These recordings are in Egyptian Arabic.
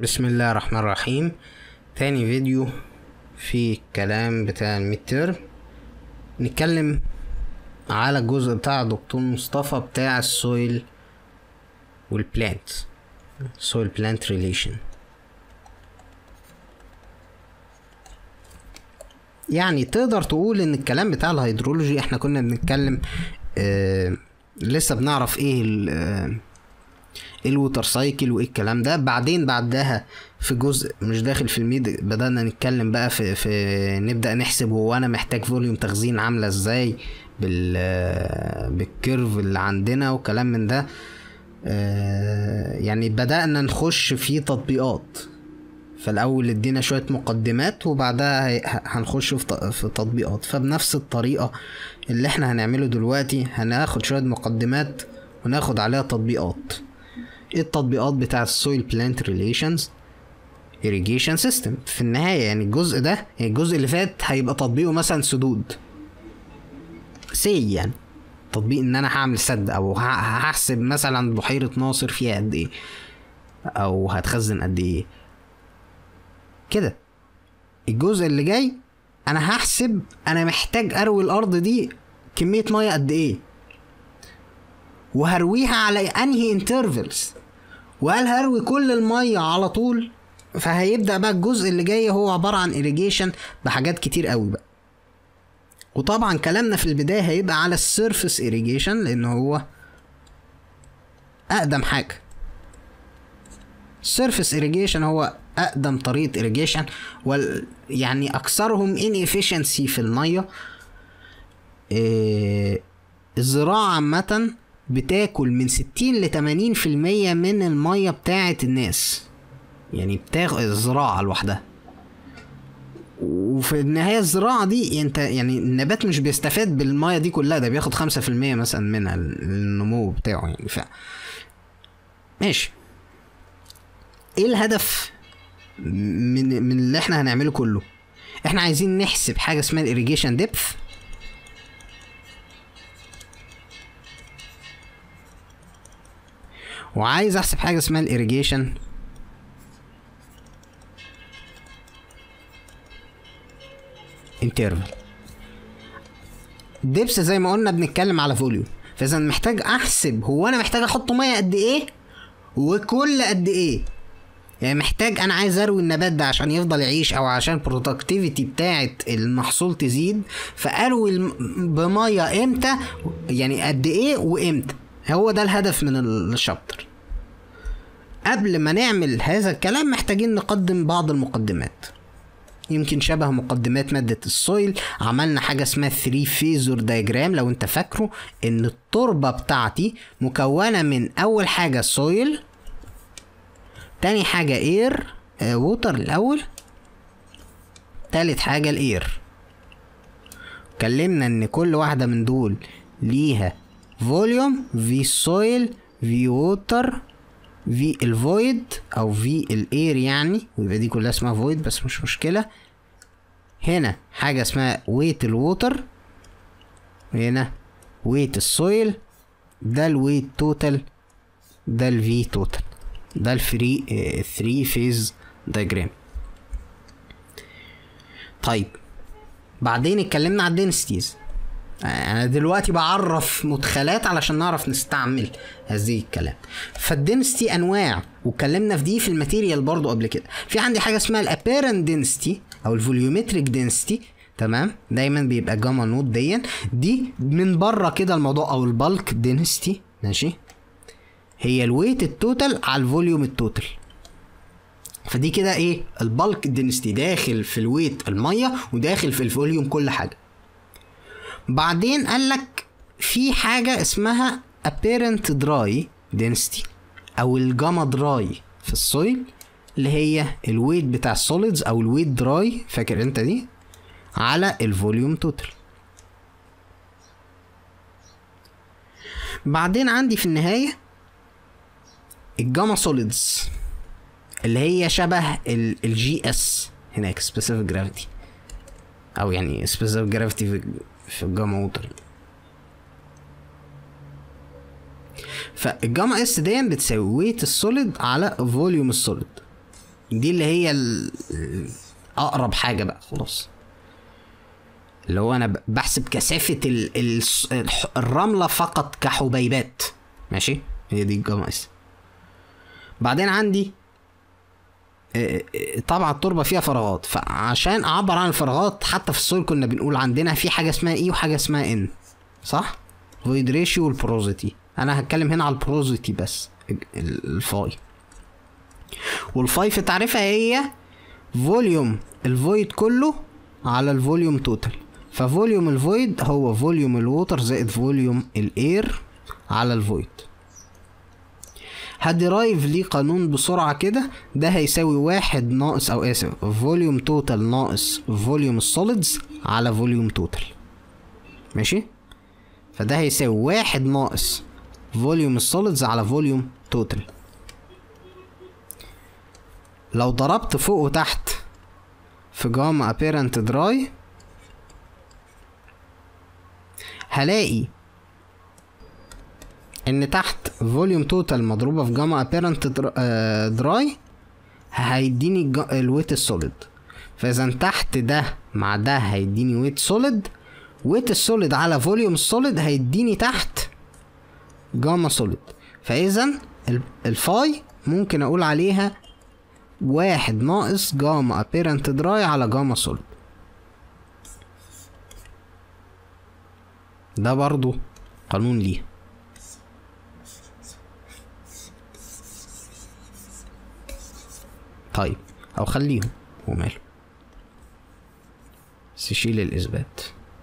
بسم الله الرحمن الرحيم تاني فيديو في الكلام بتاع الميد تيرم نتكلم على الجزء بتاع دكتور مصطفى بتاع السويل والبلانت سويل بلانت ريليشن يعني تقدر تقول ان الكلام بتاع الهيدرولوجي احنا كنا بنتكلم آه لسه بنعرف ايه ال- آه الووتر سايكل وايه الكلام ده بعدين بعدها في جزء مش داخل في الميد بدأنا نتكلم بقى في, في نبدأ نحسب هو انا محتاج فوليوم تخزين عاملة ازاي بال بالكيرف اللي عندنا وكلام من ده آه، يعني بدأنا نخش في تطبيقات فالاول ادينا شويه مقدمات وبعدها هي- ه- هنخش في ت- في تطبيقات فبنفس الطريقه اللي احنا هنعمله دلوقتي هناخد شويه مقدمات وناخد عليها تطبيقات ايه التطبيقات بتاع السويل بلانت ريليشنز irrigation سيستم في النهايه يعني الجزء ده يعني الجزء اللي فات هيبقى تطبيقه مثلا سدود سي يعني تطبيق ان انا هعمل سد او ه- هحسب مثلا بحيره ناصر فيها قد ايه او هتخزن قد ايه كده الجزء اللي جاي انا هحسب انا محتاج اروي الارض دي كميه ميه قد ايه وهرويها على انهي انترفلز وهل هروي كل الميه على طول فهيبدا بقى الجزء اللي جاي هو عباره عن irrigation بحاجات كتير قوي بقى وطبعا كلامنا في البدايه هيبقى على السيرفس irrigation لان هو اقدم حاجه السيرفس irrigation هو اقدم طريقه irrigation وال يعني اكثرهم inefficiency في الميه إيه الزراعه عامه بتاكل من 60 ل 80% من الميه بتاعه الناس يعني بتاخد الزراعه لوحدها وفي النهايه الزراعه دي انت يعني النبات مش بيستفاد بالميه دي كلها ده بياخد 5% مثلا منها النمو بتاعه يعني ف ماشي ايه الهدف من من اللي احنا هنعمله كله احنا عايزين نحسب حاجه اسمها الاريجيشن ديبث وعايز احسب حاجه اسمها الاريجيشن انترفال ديبس زي ما قلنا بنتكلم على فوليوم فاذا محتاج احسب هو انا محتاج احط ميه قد ايه وكل قد ايه يعني محتاج انا عايز اروي النبات ده عشان يفضل يعيش او عشان البرودكتيفيتي بتاعت المحصول تزيد فاروي الم- بميه امتى يعني قد ايه وامتى هو ده الهدف من ال- الشابتر قبل ما نعمل هذا الكلام محتاجين نقدم بعض المقدمات يمكن شبه مقدمات مادة السويل عملنا حاجة اسمها 3 فيزور دايجرام لو انت فاكره ان التربة بتاعتي مكونة من اول حاجة سويل تاني حاجة اير ووتر الاول تالت حاجة الاير اتكلمنا ان كل واحدة من دول ليها فوليوم في سويل في ووتر في الفويد او في الاير يعني ويبقى دي كلها اسمها فويد بس مش مشكلة هنا حاجة اسمها ويت الووتر هنا ويت السويل ده الويت توتال ده الفي توتال ده الفري 3 فيز دايجرام طيب بعدين اتكلمنا على الدينستيز انا دلوقتي بعرف مدخلات علشان نعرف نستعمل هذه الكلام فالدنستي انواع واتكلمنا في دي في الماتيريال برضو قبل كده في عندي حاجه اسمها الابيرنت دنسيتي او الفوليومتريك دنسيتي تمام دايما بيبقى جاما نوت دي دي من بره كده الموضوع او البالك دنسيتي ماشي هي الويت التوتال على الفوليوم التوتال فدي كده ايه البالك دنسيتي داخل في الويت الميه وداخل في الفوليوم كل حاجه بعدين قال لك في حاجة اسمها apparent dry density أو الجاما دراي في السويل اللي هي الويت بتاع السوليدز أو الويت دراي فاكر أنت دي على الفوليوم توتال بعدين عندي في النهاية الجاما سوليدز اللي هي شبه الجي اس هناك specific gravity او يعني specific gravity في, في الجاما ووتر فالجاما اس دي بتساوي ويت السوليد على فوليوم السوليد دي اللي هي ال- ال- اقرب حاجه بقى خلاص اللي هو انا ب- بحسب كثافه ال ال الح- الرمله فقط كحبيبات ماشي هي دي الجاما اس بعدين عندي آه، آه، طبعا التربه فيها فراغات فعشان اعبر عن الفراغات حتى في السويل كنا بنقول عندنا في حاجه اسمها اي وحاجه اسمها ان صح فويد ريشيو والبروزيتي انا هتكلم هنا على البروزيتي بس ال- ال- الفاي والفاي في تعريفها هي فوليوم الفويد كله على الفوليوم توتال ففوليوم الفويد هو فوليوم الووتر زائد فوليوم الاير على الفويد هدرايف ليه قانون بسرعة كده ده هيساوي واحد ناقص او اسف فوليوم توتال ناقص فوليوم السوليدز على فوليوم توتال ماشي فده هيساوي واحد ناقص فوليوم السوليدز على فوليوم توتال لو ضربت فوق وتحت في جاما ابيرنت دراي هلاقي ان تحت فوليوم توتال مضروبه في جاما ابيرنت دراي هيديني الج- الويت السوليد فاذا تحت ده مع ده هيديني ويت سوليد ويت السوليد على فوليوم السوليد هيديني تحت جاما سوليد فاذا ال- الفاي ممكن اقول عليها واحد ناقص جاما ابيرنت دراي على جاما سوليد ده برضو قانون ليه طيب او خليهم وماله بس شيل الاثبات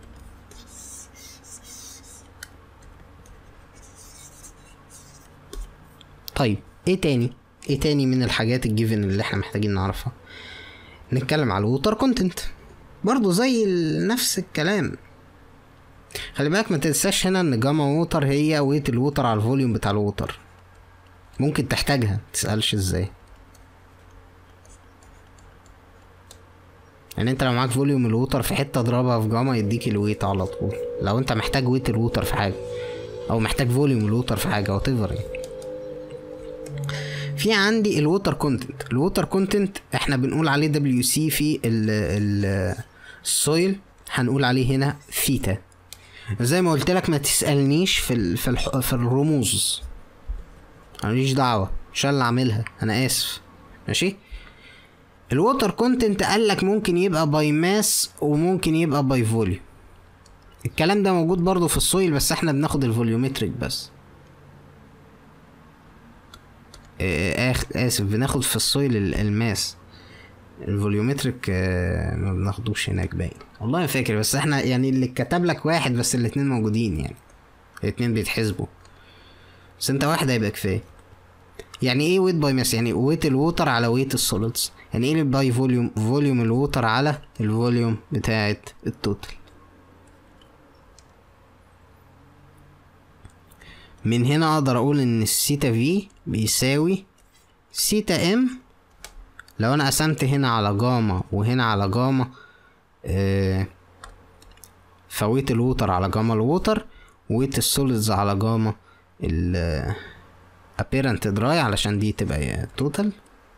طيب ايه تاني ايه تاني من الحاجات الجيفن اللي احنا محتاجين نعرفها نتكلم على الووتر كونتنت برضو زي ال- نفس الكلام خلي بالك ما تنساش هنا ان جاما ووتر هي ويت الووتر على الفوليوم بتاع الووتر ممكن تحتاجها متسألش ازاي يعني انت لو معاك فوليوم الووتر في حته اضربها في جاما يديك الويت على طول لو انت محتاج ويت الووتر في حاجه او محتاج فوليوم الووتر في حاجه وات يعني في عندي الووتر كونتنت الووتر كونتنت احنا بنقول عليه دبليو سي في ال ال السويل هنقول عليه هنا ثيتا زي ما قلت لك ما تسالنيش في ال في, الح في الرموز انا ماليش دعوه مش أنا اللي عاملها انا اسف ماشي الووتر كونتنت قال لك ممكن يبقى باي ماس وممكن يبقى باي فوليوم الكلام ده موجود برضو في السويل بس احنا بناخد الفوليومتريك بس آه، آخ اسف بناخد في السويل ال- الماس الفوليومتريك آه، ما بناخدوش هناك باين والله ما فاكر بس احنا يعني اللي كتب لك واحد بس الاتنين موجودين يعني الاتنين بيتحسبوا بس انت واحد هيبقى كفايه يعني ايه ويت باي ماس يعني ويت الووتر على ويت السوليدز يعني ايه باي فوليوم فوليوم الووتر على الفوليوم بتاعه التوتال من هنا اقدر اقول ان السيتا في بيساوي سيتا ام لو انا قسمت هنا على جاما وهنا على جاما آه فويت الووتر على جاما الووتر ويت السوليدز على جاما ال apparent دراي علشان دي تبقى توتال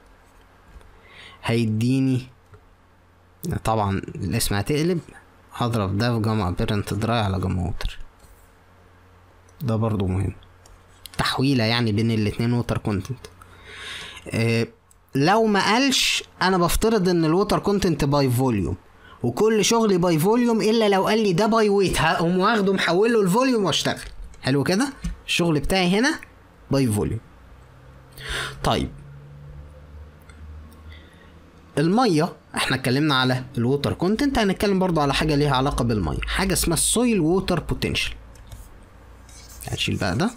هيديني طبعا الاسم هتقلب هضرب ده في جاما apparent دراي على جاما ووتر ده برضو مهم تحويلة يعني بين الاتنين ووتر كونتنت آه لو ما قالش انا بفترض ان الووتر كونتنت باي فوليوم وكل شغلي باي فوليوم الا لو قال لي ده باي ويت هقوم واخده محوله الفوليوم واشتغل حلو كده الشغل بتاعي هنا باي فوليوم طيب الميه احنا اتكلمنا على الووتر كونتنت هنتكلم برضو على حاجه ليها علاقه بالميه حاجه اسمها السويل ووتر بوتنشال هنشيل بقى ده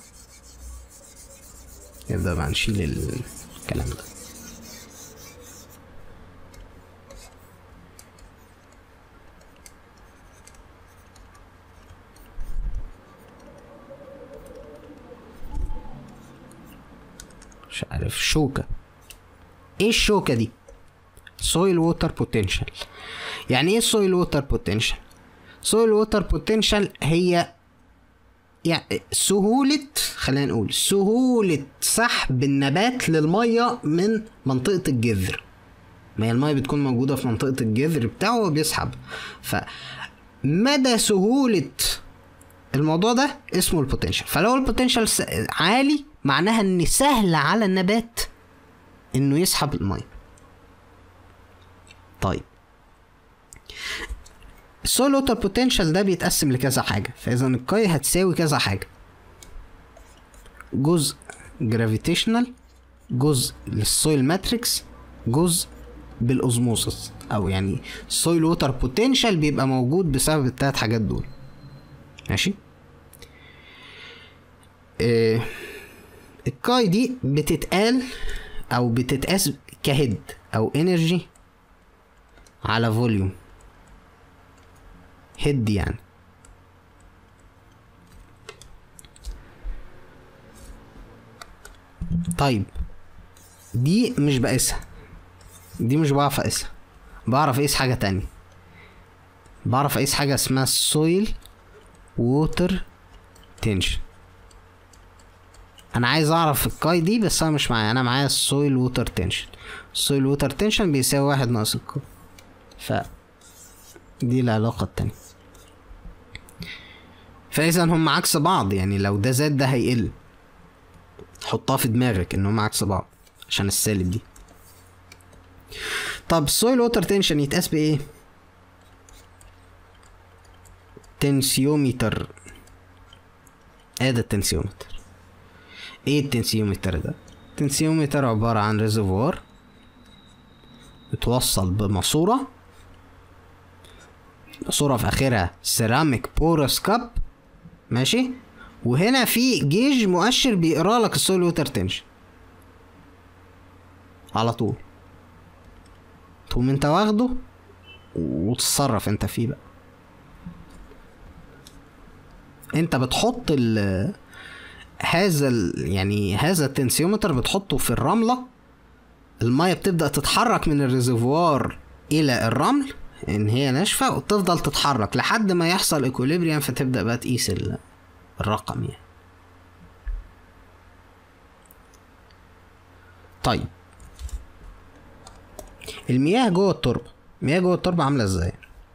نبدا بقى نشيل الكلام ده مش عارف شوكة ايه الشوكة دي سويل ووتر بوتنشال يعني ايه سويل ووتر بوتنشال سويل ووتر بوتنشال هي يعني سهولة خلينا نقول سهولة سحب النبات للمية من منطقة الجذر ما هي الميه بتكون موجوده في منطقه الجذر بتاعه وبيسحب فمدى سهوله الموضوع ده اسمه البوتنشال فلو البوتنشال س- عالي معناها ان سهل على النبات انه يسحب الميه طيب السويل ووتر بوتنشال ده بيتقسم لكذا حاجه فاذا الكاي هتساوي كذا حاجه جزء جرافيتيشنال جزء للسويل ماتريكس جزء بالاوزموسس او يعني السويل ووتر بوتنشال بيبقى موجود بسبب التلات حاجات دول ماشي آه الكاي دي بتتقال او بتتقاس كهيد او انرجي على فوليوم هيد يعني طيب دي مش بقيسها دي مش بعرف اقيسها بعرف اقيس حاجة تانية بعرف اقيس حاجة اسمها السويل ووتر تنشن انا عايز اعرف الكاي دي بس انا مش معايا انا معايا السويل ووتر تنشن السويل ووتر تنشن بيساوي واحد ناقص الكاي ف دي العلاقة التانية فاذا هم عكس بعض يعني لو ده زاد ده هيقل حطها في دماغك ان هم عكس بعض عشان السالب دي طب السويل ووتر تنشن يتقاس بايه تنسيومتر ادي التنسيومتر ايه التنسيومتر ده التنسيومتر عبارة عن ريزرفوار متوصل بماسورة ماسورة في اخرها سيراميك بورس كاب ماشي وهنا في جيج مؤشر بيقرا لك السويل ووتر تنشن على طول تقوم انت واخده وتتصرف انت فيه بقى انت بتحط ال هذا ال يعني هذا التنسيومتر بتحطه في الرملة المية بتبدأ تتحرك من الريزرفوار إلى الرمل إن هي ناشفة وتفضل تتحرك لحد ما يحصل ايكوليبريم فتبدأ بقى تقيس ال- الرقم يعني طيب المياه جوه التربة المياه جوه التربة عاملة ازاي؟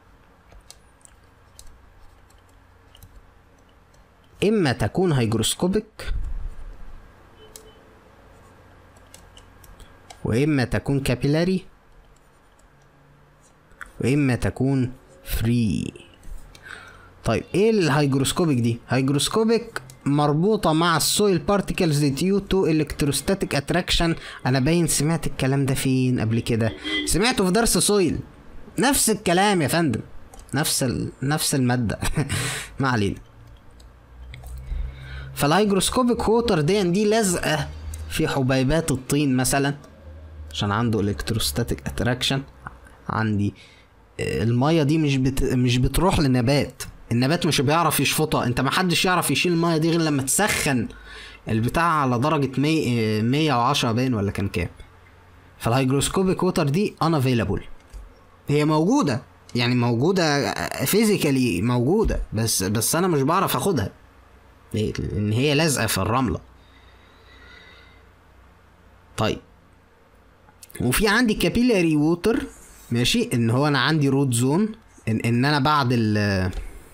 إما تكون هيجروسكوبيك وإما تكون كابيلاري وإما تكون فري طيب ايه الهيجروسكوبيك دي هيجروسكوبيك مربوطة مع السويل بارتيكلز ديو تو الكتروستاتيك اتراكشن انا باين سمعت الكلام ده فين قبل كده سمعته في درس سويل نفس الكلام يا فندم نفس ال... نفس المادة ما علينا فالهيجروسكوبيك ووتر دي دي لازقة في حبيبات الطين مثلا عشان عنده الكتروستاتيك اتراكشن عندي الميه دي مش بت... مش بتروح للنبات النبات مش بيعرف يشفطها انت ما حدش يعرف يشيل الميه دي غير لما تسخن البتاع على درجه 100 110 باين ولا كان كام فالهيجروسكوبيك ووتر دي unavailable هي موجوده يعني موجوده فيزيكالي موجوده بس بس انا مش بعرف اخدها ليه؟ لان هي لازقه في الرمله طيب وفي عندي كابيلاري ووتر ماشي ان هو انا عندي رود زون ان, ان انا بعد ال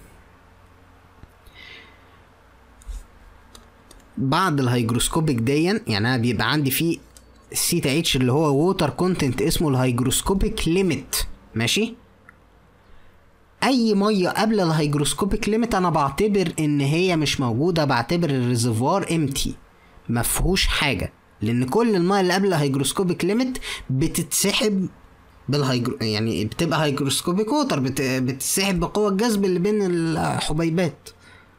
بعد الهيجروسكوبيك ديا يعني انا بيبقى عندي فيه سيتا اتش اللي هو ووتر كونتنت اسمه الهيجروسكوبيك ليميت ماشي اي ميه قبل الهيجروسكوبيك ليميت انا بعتبر ان هي مش موجوده بعتبر الريزرفوار امتي ما فيهوش حاجه لان كل الميه اللي قبل الهيجروسكوبيك ليميت بتتسحب بالهيجرو يعني بتبقى هيجروسكوبيك ووتر بت... بتتسحب بقوه الجذب اللي بين الحبيبات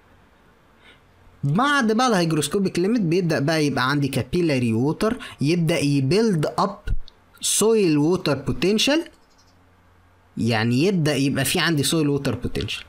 بعد بقى الهيجروسكوبيك ليميت بيبدا بقى يبقى عندي كابيلاري ووتر يبدا يبيلد اب سويل ووتر بوتنشال يعني يبدا يبقى في عندي سويل ووتر بوتنشال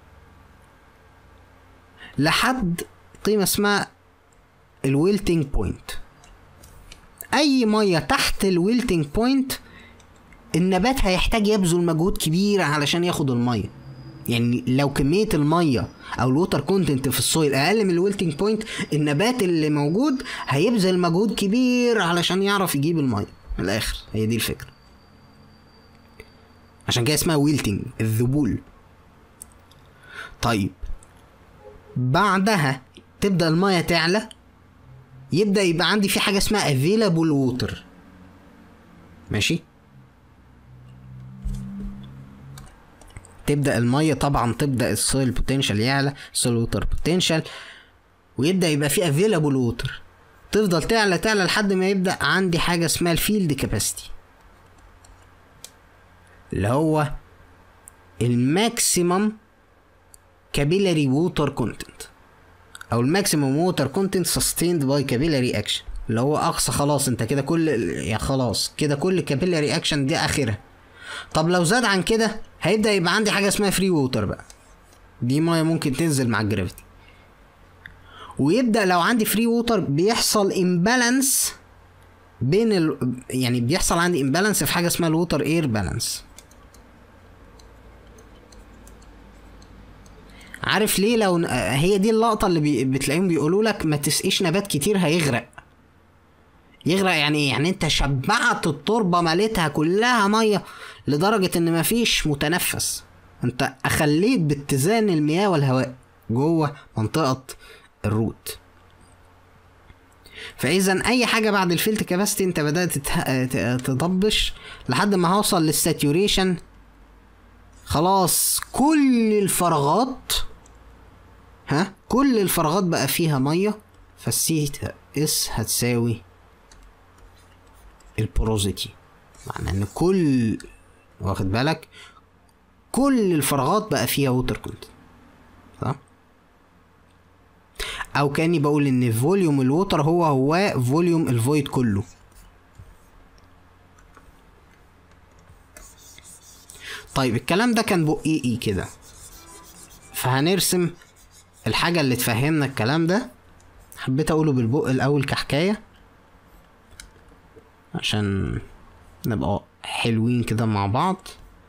لحد قيمه اسمها الويلتنج بوينت اي ميه تحت الويلتنج بوينت النبات هيحتاج يبذل مجهود كبير علشان ياخد الميه يعني لو كميه الميه او الووتر كونتنت في السويل اقل من الويلتنج بوينت النبات اللي موجود هيبذل مجهود كبير علشان يعرف يجيب الميه من الاخر هي دي الفكره عشان كده اسمها ويلتنج الذبول طيب بعدها تبدا الميه تعلى يبدا يبقى عندي في حاجه اسمها available water ماشي تبدا الميه طبعا تبدا السويل بوتنشال يعلى السويل ووتر بوتنشال ويبدا يبقى في افيلابل ووتر تفضل تعلى تعلى لحد ما يبدا عندي حاجه اسمها الفيلد كاباسيتي اللي هو الماكسيمم كابيلاري ووتر كونتنت او الماكسيمم ووتر كونتنت سستيند باي كابيلاري اكشن اللي هو اقصى خلاص انت كده كل يا خلاص كده كل كابيلاري اكشن دي اخرها طب لو زاد عن كده هيبدا يبقى عندي حاجه اسمها فري ووتر بقى دي ميه ممكن تنزل مع الجرافيتي ويبدا لو عندي فري ووتر بيحصل امبالانس بين ال... يعني بيحصل عندي امبالانس في حاجه اسمها الووتر اير بالانس عارف ليه لو هي دي اللقطه اللي بي... بتلاقيهم بيقولوا لك ما تسقيش نبات كتير هيغرق يغرق يعني ايه يعني انت شبعت التربه مليتها كلها ميه لدرجه ان مفيش متنفس انت اخليت باتزان المياه والهواء جوه منطقه الروت فاذا اي حاجه بعد الفيلت كاباسيتي انت بدات تضبش لحد ما هوصل للساتوريشن خلاص كل الفراغات ها كل الفراغات بقى فيها ميه فالسي اس هتساوي البروزيتي معنى ان كل واخد بالك كل الفراغات بقى فيها ووتر كونتنت صح او كاني بقول ان فوليوم الووتر هو هو فوليوم الفويد كله طيب الكلام ده كان بقيقي كده فهنرسم الحاجة اللي تفهمنا الكلام ده حبيت اقوله بالبق الاول كحكاية عشان نبقى حلوين كده مع بعض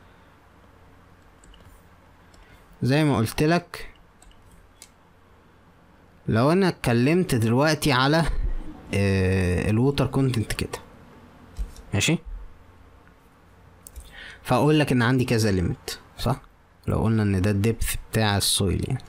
زي ما قلت لك لو انا اتكلمت دلوقتي على آه الووتر كونتنت كده ماشي فاقول لك ان عندي كذا ليميت صح لو قلنا ان ده الدبث بتاع السويل يعني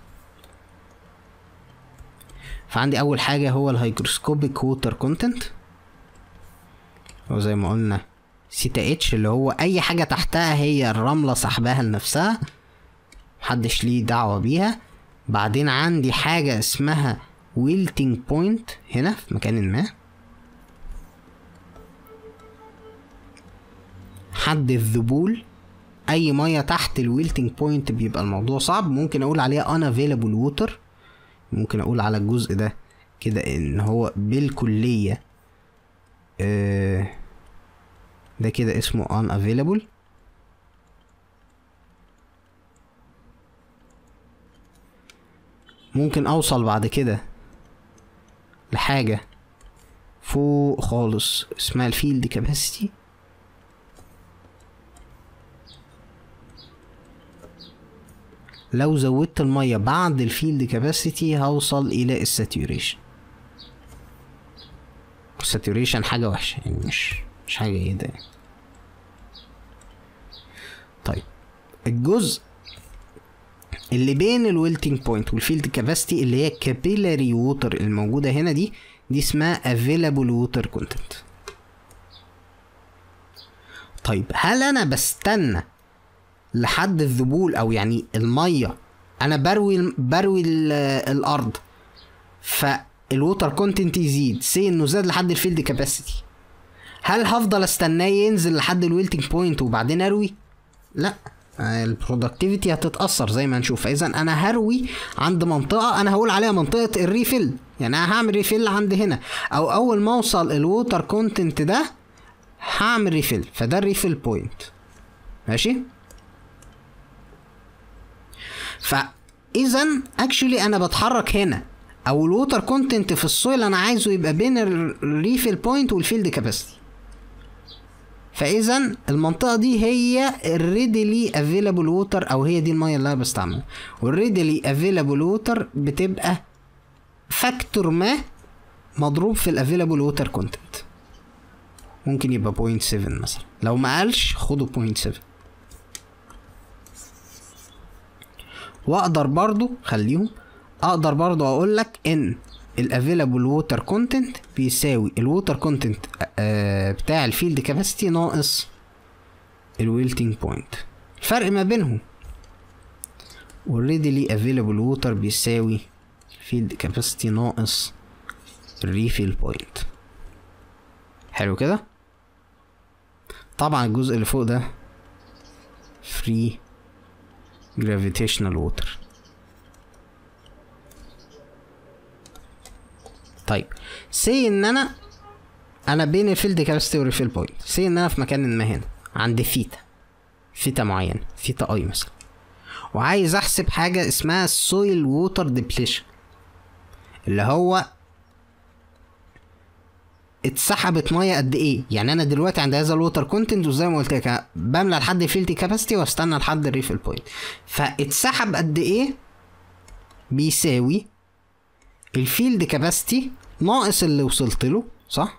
فعندي اول حاجه هو الهيجروسكوبيك ووتر كونتنت هو زي ما قلنا سيتا اتش اللي هو اي حاجه تحتها هي الرمله سحباها لنفسها محدش ليه دعوه بيها بعدين عندي حاجه اسمها ويلتنج بوينت هنا في مكان ما حد الذبول اي ميه تحت الويلتنج بوينت بيبقى الموضوع صعب ممكن اقول عليها unavailable ووتر ممكن اقول على الجزء ده كده ان هو بالكليه آه ده كده اسمه unavailable ممكن اوصل بعد كده لحاجة فوق خالص اسمها الفيلد كاباسيتي لو زودت المية بعد الفيلد كاباسيتي هوصل الى الساتوريشن الساتوريشن حاجة وحشة يعني مش مش حاجة ايه ده يعني. طيب الجزء اللي بين الويلتنج بوينت والفيلد كاباسيتي اللي هي كابيلاري ووتر الموجوده هنا دي دي اسمها افيلابل ووتر كونتنت طيب هل انا بستنى لحد الذبول او يعني الميه انا بروي بروي الارض فالووتر كونتنت يزيد سي انه زاد لحد الفيلد كاباسيتي هل هفضل استناه ينزل لحد الويلتنج بوينت وبعدين اروي لا البرودكتيفيتي هتتاثر زي ما هنشوف فاذا انا هروي عند منطقه انا هقول عليها منطقه الريفيل يعني انا هعمل ريفيل عند هنا او اول ما اوصل الووتر كونتنت ده هعمل ريفيل فده الريفيل بوينت ماشي فاذا اكشولي انا بتحرك هنا او الووتر كونتنت في السويل انا عايزه يبقى بين الريفيل بوينت والفيلد كاباسيتي فاذا المنطقه دي هي الريدلي افيلابل ووتر او هي دي الميه اللي انا بستعملها والريدلي افيلابل ووتر بتبقى فاكتور ما مضروب في الافيلابل ووتر كونتنت ممكن يبقى 0.7 مثلا لو ما قالش خدوا 0.7 واقدر برضو خليهم اقدر برضو اقول لك ان الافيلابل ووتر كونتنت بيساوي الووتر كونتنت بتاع الفيلد كاباسيتي ناقص الويلتنج بوينت الفرق ما بينهم already available water بيساوي field capacity ناقص الريفيل بوينت حلو كده طبعا الجزء اللي فوق ده free gravitational water طيب سي ان انا انا بين الفيلد كاباسيتي والريفيل بوينت سي ان انا في مكان ما هنا عند ثيتا ثيتا معينه ثيتا اي مثلا وعايز احسب حاجه اسمها السويل ووتر ديبليشن اللي هو اتسحبت ميه قد ايه يعني انا دلوقتي عند هذا الووتر كونتنت وزي ما قلت لك بملى لحد الفيلد كاباسيتي واستنى لحد الريفيل بوينت فاتسحب قد ايه بيساوي الفيلد كاباسيتي ناقص اللي وصلت له صح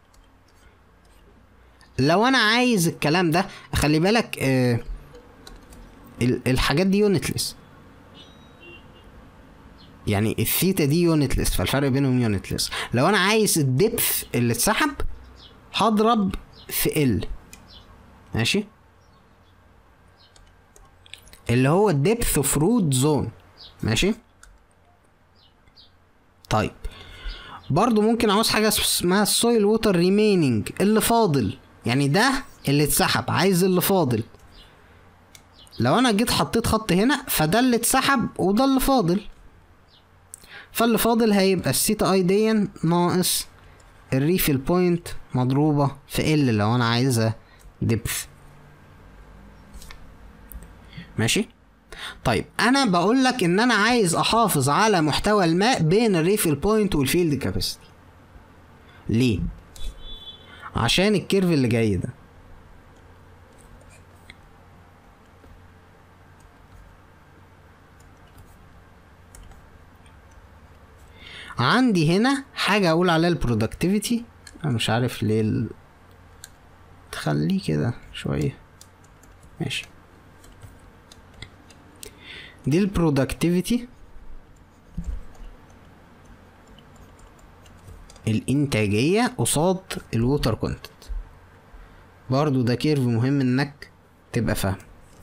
لو انا عايز الكلام ده خلي بالك آه الحاجات دي يونتلس يعني الثيتا دي يونتلس فالفرق بينهم يونتلس لو انا عايز الدبث اللي اتسحب هضرب في ال ماشي اللي هو الدبث اوف روت زون ماشي طيب برضو ممكن عاوز حاجه اسمها السويل ووتر ريميننج اللي فاضل يعني ده اللي اتسحب عايز اللي فاضل لو انا جيت حطيت خط هنا فده اللي اتسحب وده اللي فاضل فاللي فاضل هيبقى السيتا اي دي ناقص الريفيل بوينت مضروبة في ال لو انا عايزها دبث ماشي طيب انا بقول لك ان انا عايز احافظ على محتوى الماء بين الريفيل بوينت والفيلد كاباسيتي ليه عشان الكيرف اللي جاي ده عندي هنا حاجة أقول عليها البرودكتيفيتي أنا مش عارف ليه ال... تخليه كده شوية ماشي دي البرودكتيفيتي الإنتاجية قصاد الووتر كونتنت برضو ده كيرف مهم إنك تبقى فاهم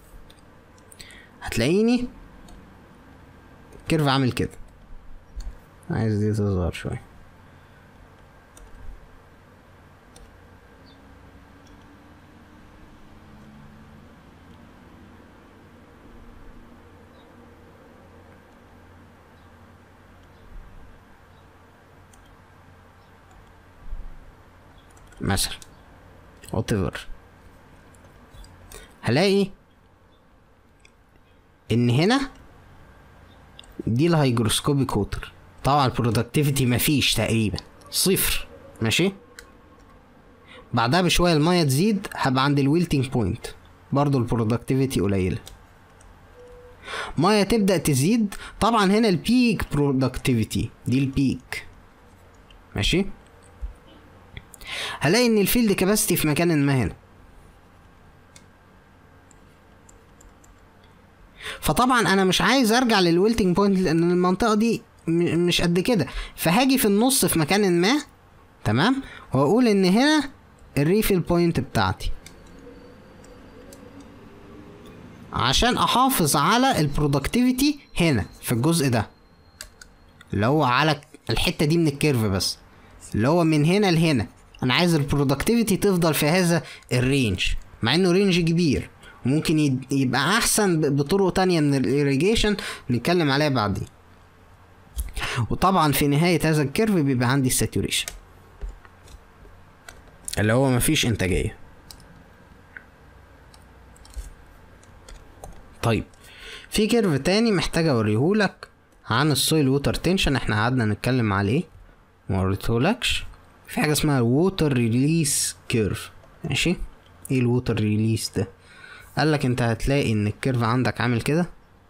هتلاقيني كيرف عامل كده عايز دي تظهر شوية مثلا whatever هلاقي ان هنا دي الهيجروسكوبيك ووتر طبعا البرودكتيفيتي مفيش تقريبا صفر ماشي بعدها بشويه الميه تزيد هبقى عند الويلتنج بوينت برضو البرودكتيفيتي قليله ميه تبدا تزيد طبعا هنا البيك برودكتيفيتي دي البيك ماشي هلاقي ان الفيلد كاباسيتي في مكان ما هنا فطبعا انا مش عايز ارجع للويلتنج بوينت لان المنطقه دي مش قد كده فهاجي في النص في مكان ما تمام واقول ان هنا الريفيل بوينت بتاعتي عشان احافظ على البرودكتيفيتي هنا في الجزء ده اللي هو على الحته دي من الكيرف بس اللي هو من هنا لهنا انا عايز البرودكتيفيتي تفضل في هذا الرينج مع انه رينج كبير ممكن يبقى احسن بطرق تانية من الايريجيشن نتكلم عليها بعدين وطبعا في نهاية هذا الكيرف بيبقى عندي الساتوريشن اللي هو مفيش انتاجية طيب في كيرف تاني محتاج اوريهولك عن السويل ووتر تنشن احنا قعدنا نتكلم عليه موريتهولكش في حاجة اسمها ووتر ريليس كيرف ماشي ايه الووتر ريليس ده قالك انت هتلاقي ان الكيرف عندك عامل كده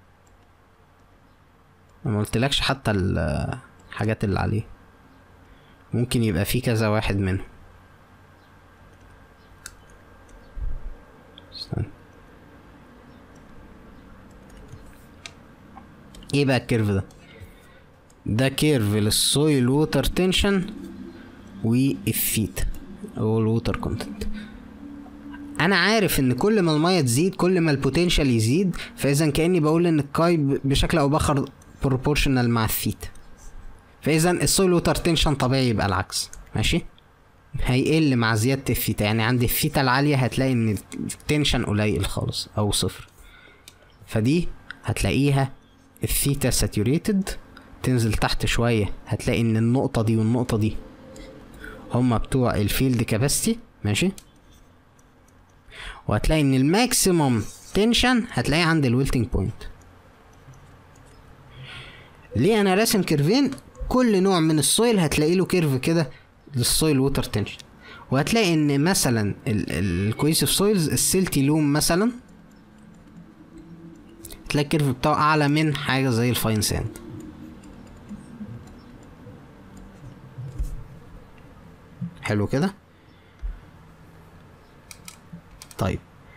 ما قلتلكش حتى الحاجات اللي عليه ممكن يبقى في كذا واحد منهم استنى ايه بقى الكيرف ده ده كيرف للسويل ووتر تنشن والثيتا او الووتر كونتنت انا عارف ان كل ما الميه تزيد كل ما البوتنشال يزيد فاذا كاني بقول ان الكاي ب- بشكل او باخر بروبورشنال مع الثيتا فاذا السويل ووتر تنشن طبيعي يبقى العكس ماشي هيقل مع زيادة الثيتا يعني عند الثيتا العالية هتلاقي ان التنشن قليل خالص او صفر فدي هتلاقيها الثيتا ساتوريتد تنزل تحت شوية هتلاقي ان النقطة دي والنقطة دي هما بتوع الفيلد كاباسيتي ماشي وهتلاقي ان الماكسيموم تنشن هتلاقيه عند الويلتنج بوينت ليه انا راسم كيرفين كل نوع من السويل هتلاقي له كيرف كده للسويل ووتر تنشن وهتلاقي ان مثلا الكويسيف سويلز السيلتي لوم مثلا تلاقي الكيرف بتاعه اعلى من حاجه زي الفاين ساند حلو كده طيب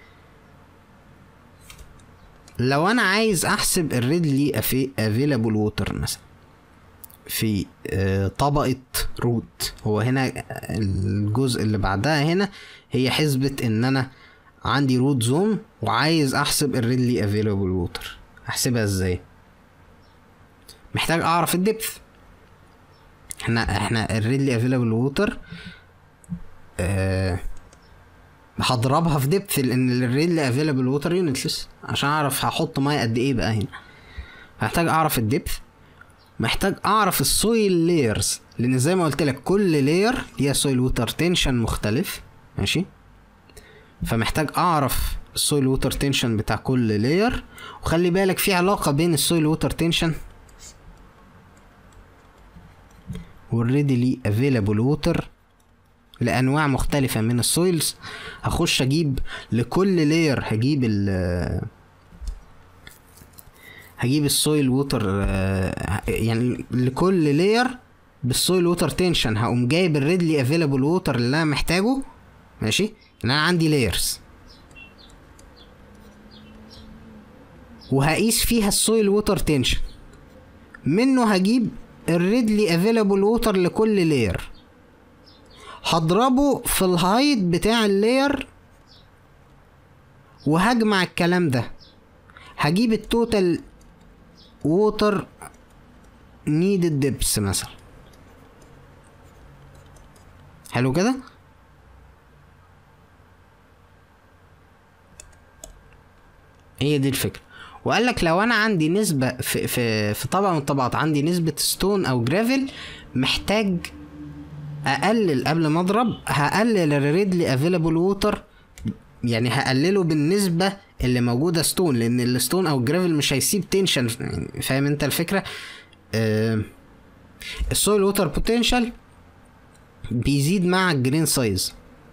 لو انا عايز احسب الريدلي افيلابل ووتر مثلا في آه، طبقة روت هو هنا الجزء اللي بعدها هنا هي حسبة ان انا عندي روت زون وعايز احسب الريدلي افيلابل ووتر احسبها ازاي محتاج اعرف الدبث احنا احنا الريدلي افيلابل ووتر هضربها في دبث لان الريدلي افيلابل ووتر يونتلس عشان اعرف هحط ميه قد ايه بقى هنا محتاج اعرف الدبث محتاج اعرف السويل لايرز لان زي ما قلت لك كل لاير ليها سويل ووتر تنشن مختلف ماشي فمحتاج اعرف السويل ووتر تنشن بتاع كل لاير وخلي بالك في علاقه بين السويل ووتر تنشن والريدلي افيلابل ووتر لانواع مختلفه من السويلز هخش اجيب لكل لاير هجيب ال هجيب السويل ووتر يعني لكل لاير بالسويل ووتر تنشن هقوم جايب الريدلي افيلابل ووتر اللي انا محتاجه ماشي ان انا عندي لايرز وهقيس فيها السويل ووتر تنشن منه هجيب الريدلي افيلابل ووتر لكل لاير هضربه في الهايت بتاع اللاير وهجمع الكلام ده هجيب التوتال ووتر نيدد ديبس مثلا حلو كده هي دي الفكره وقال لك لو انا عندي نسبه في في في طبقه من الطبقات عندي نسبه ستون او جرافيل محتاج اقلل قبل ما اضرب هقلل الريدلي افيلابل ووتر يعني هقلله بالنسبه اللي موجوده ستون لان الستون او الجرافل مش هيسيب تنشن يعني فاهم انت الفكره آه السويل ووتر بوتنشال بيزيد مع الجرين سايز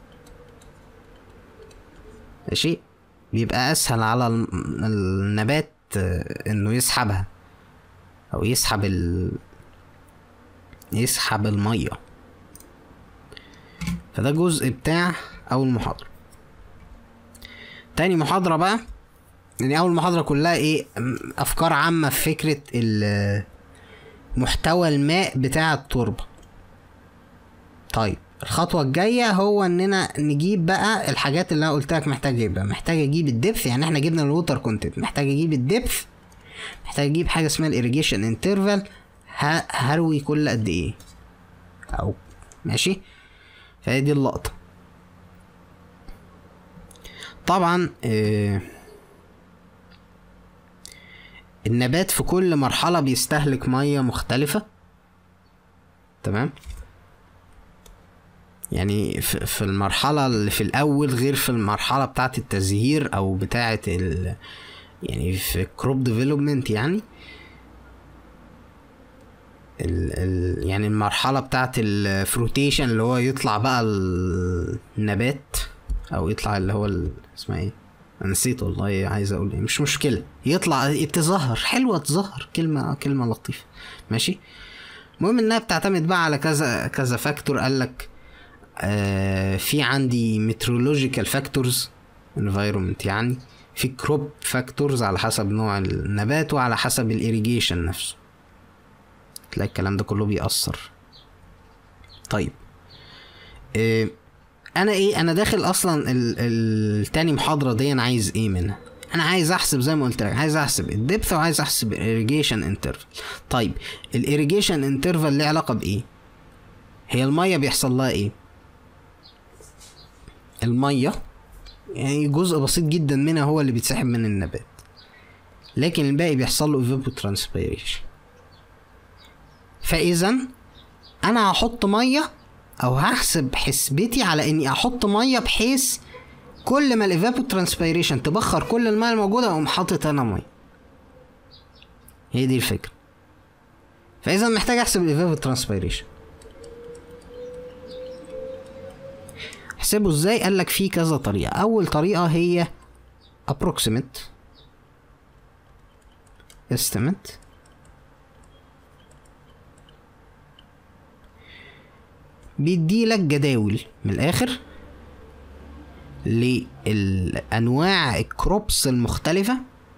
ماشي بيبقى اسهل على ال- النبات آه، انه يسحبها او يسحب ال يسحب الميه فده جزء بتاع اول محاضره تاني محاضره بقى يعني اول محاضره كلها ايه م- افكار عامه في فكره ال- محتوى الماء بتاع التربه طيب الخطوه الجايه هو اننا نجيب بقى الحاجات اللي انا قلت لك محتاج اجيبها محتاج اجيب الدبث يعني احنا جبنا الووتر كونتنت محتاج اجيب الدبث محتاج اجيب حاجه اسمها الاريجيشن انترفال هروي كل قد ايه او ماشي فهي دي اللقطه طبعا آه النبات في كل مرحلة بيستهلك مية مختلفة تمام يعني في, في المرحلة اللي في الأول غير في المرحلة بتاعة التزهير أو بتاعة ال يعني في كروب ديفلوبمنت يعني ال ال يعني المرحلة بتاعة الفروتيشن اللي هو يطلع بقى ال- النبات أو يطلع اللي هو ال- اسمها ايه أنا نسيت والله عايز أقول ايه مش مشكلة يطلع تظهر حلوة تظهر كلمة كلمة لطيفة ماشي المهم انها بتعتمد بقى على كذا كذا فاكتور قال لك آه في عندي مترولوجيكال فاكتورز environment يعني في كروب فاكتورز على حسب نوع النبات وعلى حسب الإيريجيشن نفسه تلاقي الكلام ده كله بيأثر طيب إيه انا ايه انا داخل اصلا ال- التاني محاضره دي انا عايز ايه منها انا عايز احسب زي ما قلت لك عايز احسب الدبث وعايز احسب الاريجيشن انترفال طيب الاريجيشن انترفال ليه علاقه بايه هي الميه بيحصل لها ايه الميه يعني جزء بسيط جدا منها هو اللي بيتسحب من النبات لكن الباقي بيحصل له evapotranspiration فاذا انا هحط ميه او هحسب حسبتي على اني احط ميه بحيث كل ما الايفابو ترانسبيريشن تبخر كل الميه الموجوده اقوم حاطط انا ميه هي دي الفكره فاذا محتاج احسب الايفابو ترانسبيريشن احسبه ازاي قال لك في كذا طريقه اول طريقه هي approximate estimate بيدي لك جداول من الاخر للانواع الكروبس المختلفه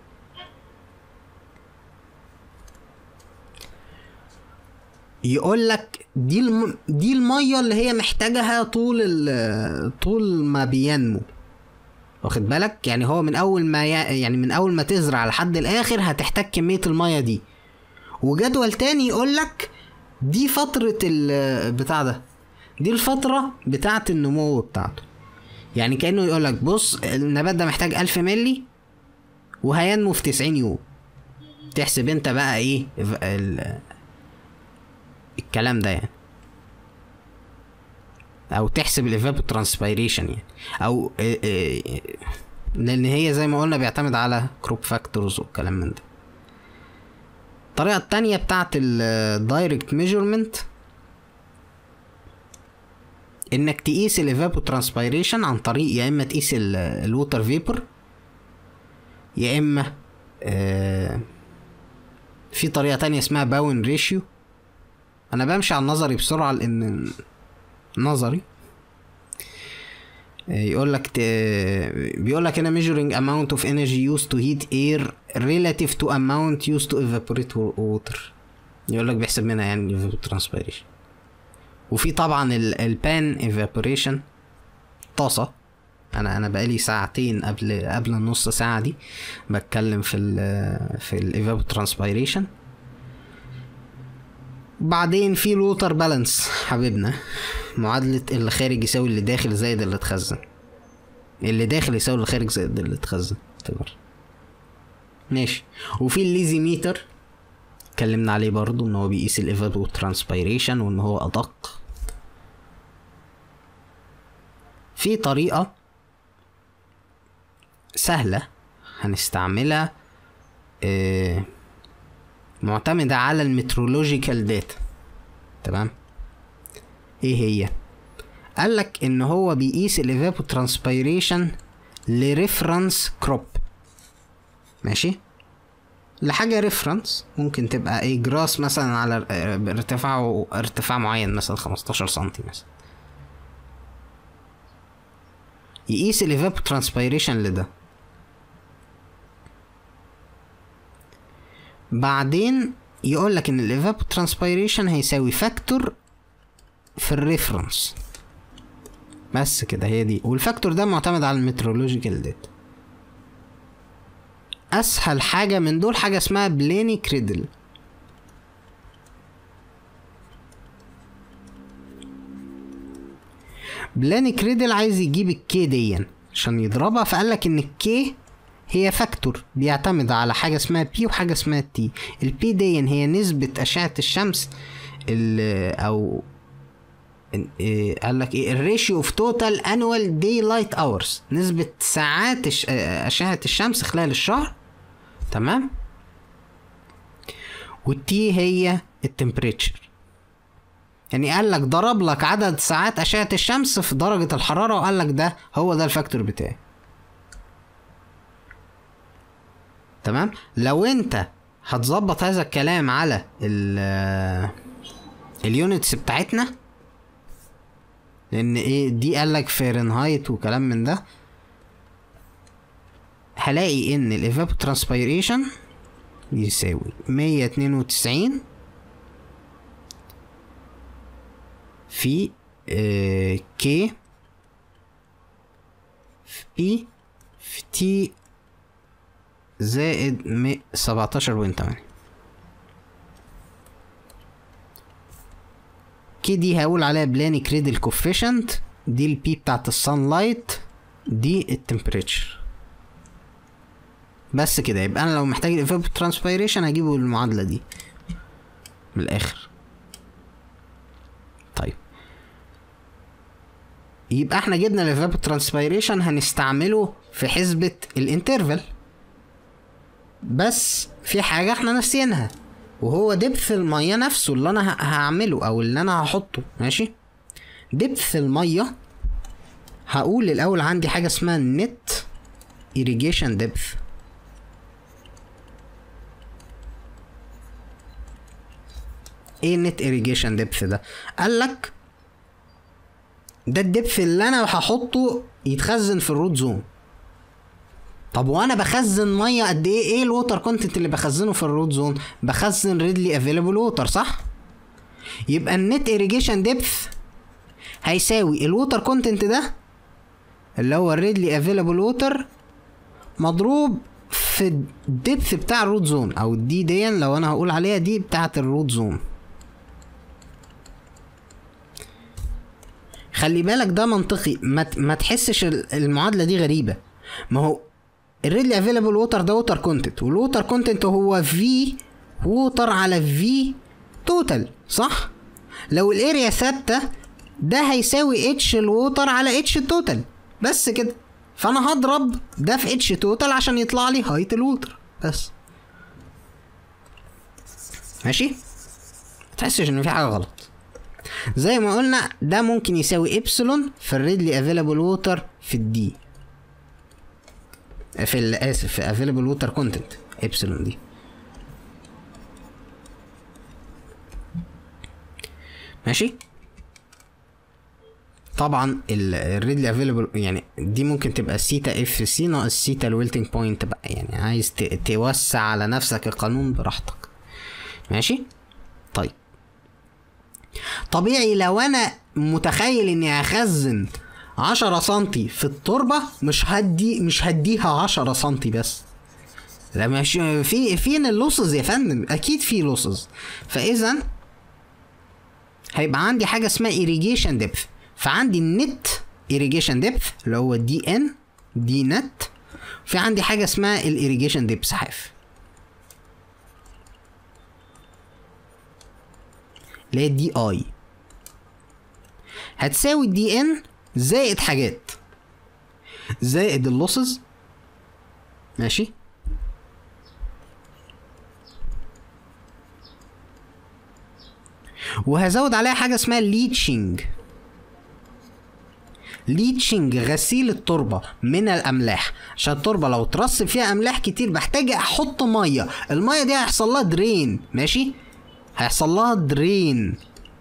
يقول لك دي الم... دي الميه اللي هي محتاجها طول ال... طول ما بينمو واخد بالك يعني هو من اول ما ي... يعني من اول ما تزرع لحد الاخر هتحتاج كميه الميه دي وجدول تاني يقول لك دي فتره ال... بتاع ده دي الفتره بتاعه النمو بتاعته يعني كانه يقول لك بص النبات ده محتاج 1000 ملي وهينمو في 90 يوم تحسب انت بقى ايه ال... الكلام ده يعني او تحسب الايفابو ترانسبيريشن يعني او إيه إيه لان هي زي ما قلنا بيعتمد على كروب فاكتورز والكلام من ده الطريقه التانية بتاعت الدايركت ميجرمنت انك تقيس الايفابو ترانسبيريشن عن طريق يا اما تقيس الووتر فيبر يا اما آه في طريقه تانية اسمها باون ريشيو انا بمشي على النظري بسرعه لان نظري يقول لك بيقول لك هنا measuring amount of energy used to heat air relative to amount used to evaporate water يقول لك بيحسب منها يعني evapotranspiration وفي طبعا البان evaporation طاسه انا انا بقالي ساعتين قبل قبل النص ساعه دي بتكلم في ال في الايفابوترانسبيريشن بعدين في الووتر بالانس حبيبنا معادلة اللي خارج يساوي اللي داخل زائد اللي اتخزن اللي داخل يساوي اللي خارج زائد اللي اتخزن اعتبر ماشي وفي الليزي ميتر اتكلمنا عليه برضو ان هو بيقيس الايفابو ترانسبيريشن وان هو ادق في طريقة سهلة هنستعملها اه معتمدة على المترولوجيكال داتا تمام ايه هي قال لك ان هو بيقيس الايفابو ترانسبيريشن لريفرنس كروب ماشي لحاجة ريفرنس ممكن تبقى ايه جراس مثلا على ارتفاع ارتفاع معين مثلا 15 سنتي مثلا يقيس الايفابو ترانسبيريشن لده بعدين يقول لك ان الايفابو ترانسبيريشن هيساوي فاكتور في الريفرنس بس كده هي دي والفاكتور ده معتمد على المترولوجيكال داتا اسهل حاجه من دول حاجه اسمها بليني كريدل بلاني كريدل عايز يجيب الكي ديا عشان يضربها فقال لك ان الكي هي فاكتور بيعتمد على حاجه اسمها بي وحاجه اسمها تي البي دي هي نسبه اشعه الشمس او قال لك ايه الريشيو اوف توتال انوال داي لايت اورز نسبه ساعات اشعه الشمس خلال الشهر تمام والتي هي التمبريتشر يعني قال لك ضرب لك عدد ساعات اشعه الشمس في درجه الحراره وقال لك ده هو ده الفاكتور بتاعي تمام لو انت هتظبط هذا الكلام على ال اليونتس بتاعتنا لان ايه دي قال لك فahrenheit وكلام من ده هلاقي ان الإيفابوترانسبيريشن يساوي مية اتنين وتسعين في آه كي في بي في تي زائد مي سبعتاشر بوينت تمانية كي دي هقول عليها بلاني كريدل كوفيشنت دي البي بتاعت السان لايت دي التمبريتشر بس كده يبقى انا لو محتاج الايفاب ترانسبيريشن هجيبه المعادله دي من الاخر طيب يبقى احنا جبنا الايفاب ترانسبيريشن هنستعمله في حسبه الانترفال بس في حاجه احنا ناسيينها وهو دبث الميه نفسه اللي انا ه- هعمله او اللي انا هحطه ماشي دبث الميه هقول الاول عندي حاجه اسمها نت irrigation depth ايه نت irrigation depth ده قال لك ده الدبث اللي انا هحطه يتخزن في الروت زون طب وانا بخزن ميه قد ايه ايه الووتر كونتنت اللي بخزنه في الروت زون بخزن ريدلي افيلبل ووتر صح يبقى النت irrigation depth هيساوي الووتر كونتنت ده اللي هو الريدلي افيلبل ووتر مضروب في الدبث بتاع الروت زون او الدي دي لو انا هقول عليها دي بتاعه الروت زون خلي بالك ده منطقي ما, ت- ما تحسش ال- المعادله دي غريبه ما هو الريدلي افيلبل ووتر ده ووتر كونتنت والووتر كونتنت هو في ووتر على في توتال صح لو الاريا ثابته ده هيساوي اتش الووتر على اتش التوتال بس كده فانا هضرب ده في اتش توتال عشان يطلع لي هايت الووتر بس ماشي متحسش ان في حاجه غلط زي ما قلنا ده ممكن يساوي ابسلون في الريدلي افيلابل ووتر في الدي في ال- اسف في افيلابل ووتر كونتنت ابسلون دي ماشي طبعا الريدلي افيلبل يعني دي ممكن تبقى سيتا اف سي ناقص سيتا الويلتنج بوينت بقى يعني عايز ت- توسع على نفسك القانون براحتك ماشي طيب طبيعي لو انا متخيل اني هخزن عشرة سنتي في التربة مش هدي مش هديها عشرة سنتي بس لا مش في فين اللوسز يا فندم اكيد في لوسز فاذا هيبقى عندي حاجه اسمها irrigation depth فعندي النت irrigation depth اللي هو دي ان دي نت في عندي حاجه اسمها الirrigation depth سحاف اللي هي دي اي هتساوي دي ان زائد حاجات زائد اللوسز ماشي وهزود عليها حاجه اسمها ليتشنج ليتشنج غسيل التربه من الاملاح عشان التربه لو ترسب فيها املاح كتير بحتاج احط ميه الميه دي هيحصل لها درين ماشي هيحصل لها درين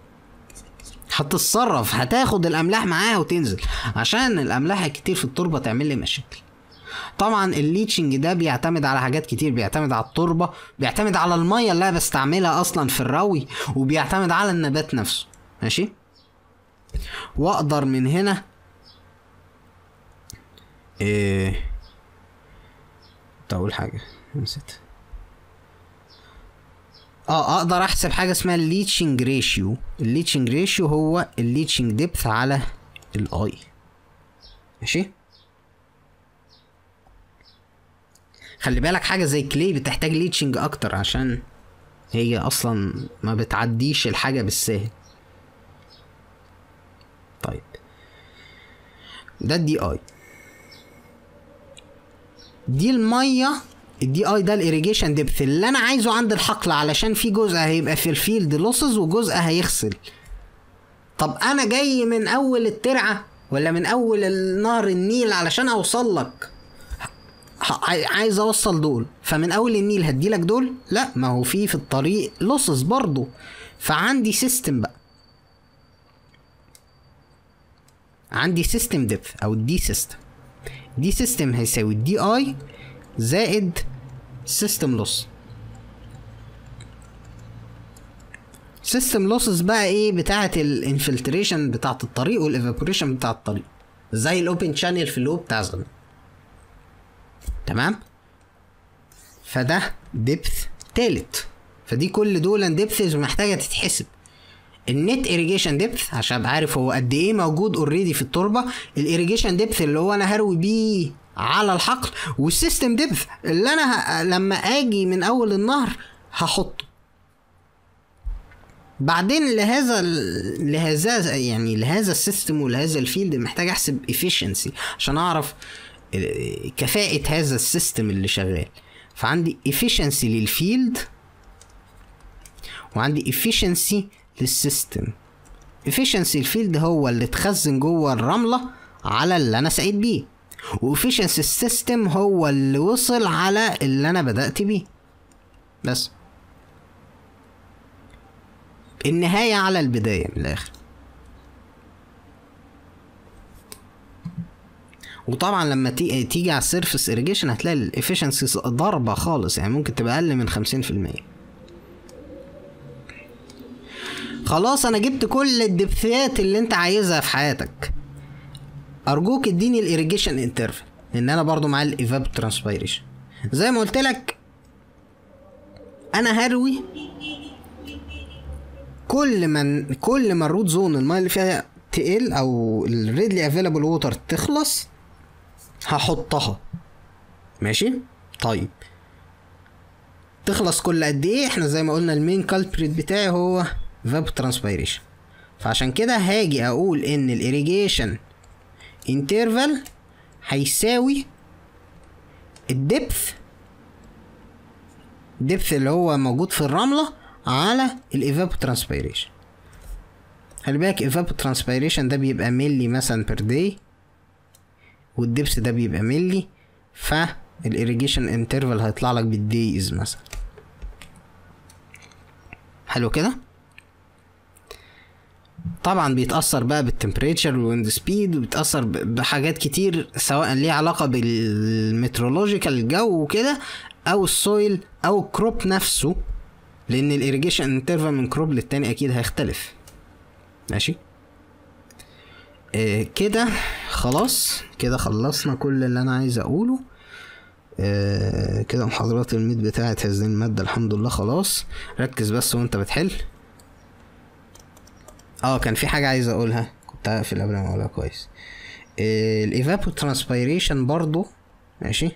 هتتصرف هتاخد الاملاح معاها وتنزل عشان الاملاح الكتير في التربه تعمل لي مشاكل طبعا الليتشنج ده بيعتمد على حاجات كتير بيعتمد على التربه بيعتمد على الميه اللي انا بستعملها اصلا في الروي وبيعتمد على النبات نفسه ماشي واقدر من هنا ايه كنت اقول حاجه نسيت اه اقدر احسب حاجه اسمها الليتشنج ريشيو الليتشنج ريشيو هو الليتشنج ديبث على الاي ماشي خلي بالك حاجه زي كلي بتحتاج ليتشنج اكتر عشان هي اصلا ما بتعديش الحاجه بالساهل طيب ده الدي اي دي الميه الدي اي ده الاريجيشن ديبث اللي انا عايزه عند الحقل علشان في جزء هيبقى في الفيلد لوسز وجزء هيغسل طب انا جاي من اول الترعه ولا من اول نهر النيل علشان اوصل لك ه- عاي- عايز اوصل دول فمن اول النيل هديلك دول لا ما هو في في الطريق لوسز برضو فعندي سيستم بقى عندي سيستم ديبث او الدي سيستم دي سيستم هيساوي الدي اي زائد سيستم لوس سيستم لوسز بقى ايه بتاعه الانفلتريشن بتاعه الطريق والايفابوريشن بتاع الطريق زي الاوبن شانل في اللوب بتاع زمان تمام فده ديبث تالت فدي كل دول ديبثز محتاجه تتحسب النت irrigation depth عشان ابقى عارف هو قد ايه موجود اوريدي في التربه الirrigation depth اللي هو انا هروي بيه على الحقل والسيستم ديبث اللي انا ه... لما اجي من اول النهر هحطه بعدين لهذا ال- لهذا يعني لهذا السيستم ولهذا الفيلد محتاج احسب efficiency عشان اعرف ال- كفاءة هذا السيستم اللي شغال فعندي efficiency للفيلد وعندي efficiency للسيستم efficiency الفيلد هو اللي اتخزن جوه الرملة على اللي انا سعيد بيه وefficiency السيستم هو اللي وصل على اللي انا بدأت بيه بس النهاية على البداية من الآخر وطبعا لما تي- تيجي على السيرفس irrigation هتلاقي الافشنسي ضربة خالص يعني ممكن تبقى أقل من خمسين في المية خلاص أنا جبت كل الدبثات اللي أنت عايزها في حياتك أرجوك اديني الإيريجيشن انترفال لأن أنا برضو معايا الإيفاب ترانسبيريشن زي ما قلت لك أنا هروي كل ما كل ما الروت زون الميه اللي فيها تقل او الريدلي افيلابل ووتر تخلص هحطها ماشي طيب تخلص كل قد ايه احنا زي ما قلنا المين كالبريت بتاعي هو فاب ترانسبيريشن فعشان كده هاجي اقول ان الاريجيشن انترفال هيساوي الدبث الدبث اللي هو موجود في الرملة على الايفابو ترانسبيريشن خلي بالك ايفابو ترانسبيريشن ده بيبقى ملي مثلا بير داي والدبس ده بيبقى ملي فالإيريجيشن انترفال هيطلع لك بالدايز مثلا حلو كده طبعا بيتأثر بقى بالتمبريتشر والويند سبيد وبيتأثر ب- بحاجات كتير سواء ليها علاقة بالمترولوجيكال الجو وكده أو السويل أو الكروب نفسه لأن الإيريجيشن انترفال من كروب للتاني أكيد هيختلف ماشي آه كده خلاص كده خلصنا كل اللي انا عايز اقوله آه كده محاضرات الميد بتاعت هذه المادة الحمد لله خلاص ركز بس وانت بتحل اه كان في حاجة عايز اقولها كنت هقفل قبل ما اقولها كويس آه الايفابو ترانسبيريشن برضو ماشي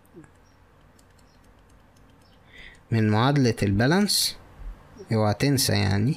من معادلة البالانس اوعى تنسى يعني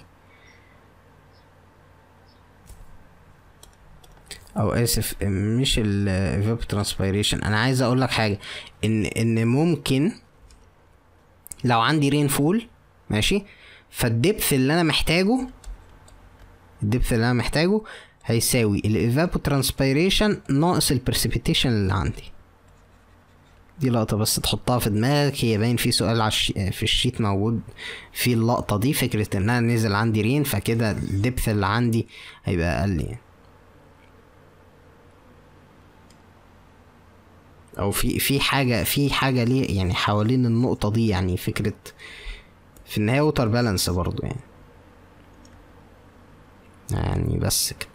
او اسف مش ال evapotranspiration انا عايز اقول لك حاجه ان ان ممكن لو عندي رين فول ماشي فالدبث اللي انا محتاجه الدبث اللي انا محتاجه هيساوي الإيفابوترانسبيريشن ناقص البرسبيتيشن اللي عندي دي لقطة بس تحطها في دماغك هي باين في سؤال على الش... في الشيت موجود في اللقطة دي فكرة ان انا نزل عندي رين فكده الدبث اللي عندي هيبقى اقل يعني او في في حاجه في حاجه ليه يعني حوالين النقطه دي يعني فكره في النهايه ووتر بالانس برضو يعني يعني بس كده